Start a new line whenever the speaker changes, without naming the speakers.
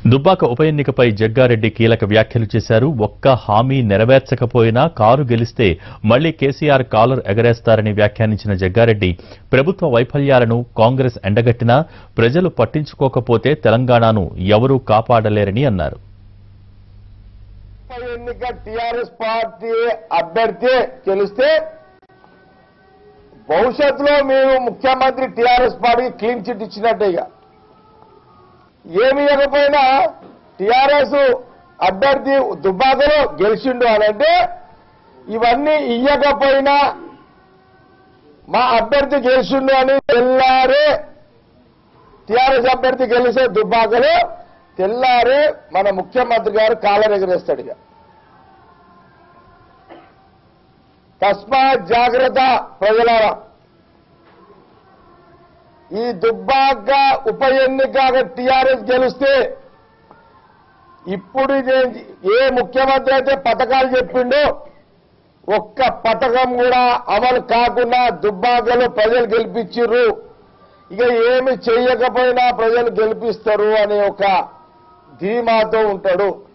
దుబ్బాక ఉప ఎన్నికపై జగ్గారెడ్డి కీలక వ్యాఖ్యలు చేశారు ఒక్క హామీ నెరవేర్చకపోయినా కారు గెలిస్తే మళ్లీ కేసీఆర్ కాలర్ ఎగరేస్తారని వ్యాఖ్యానించిన జగ్గారెడ్డి ప్రభుత్వ వైఫల్యాలను కాంగ్రెస్ ఎండగట్టినా ప్రజలు పట్టించుకోకపోతే తెలంగాణను ఎవరూ కాపాడలేరని అన్నారు
ఉప ఎన్నిక టిఆర్ఎస్ పార్టీ అభ్యర్థి గెలిస్తే భవిష్యత్తులో మేము ముఖ్యమంత్రి టిఆర్ఎస్ పార్టీకి క్లీన్ చిట్ ఇచ్చినట్టే ఇక ఏమి ఇవ్వకపోయినా టిఆర్ఎస్ అభ్యర్థి దుబ్బాకలో గెలిచిండు అని అంటే ఇవన్నీ ఇయ్యకపోయినా మా అభ్యర్థి గెలిచిండు అని తెల్లారే టిఆర్ఎస్ అభ్యర్థి గెలిచే దుబ్బాకలో తెల్లారే మన ముఖ్యమంత్రి గారు కాలర్ ఎగరేస్తాడు ఇక తస్మాత్ జాగ్రత్త ప్రజలారా ఈ దుబ్బాక ఉప ఎన్నిక టీఆర్ఎస్ గెలిస్తే ఇప్పుడు నేను ఏ ముఖ్యమంత్రి అయితే పథకాలు చెప్పిండో ఒక్క పథకం కూడా అమలు కాకుండా దుబ్బాకలో ప్రజలు గెలిపించిర్రు ఇక ఏమి చేయకపోయినా ప్రజలు గెలిపిస్తారు అనే ఒక ధీమాతో ఉంటాడు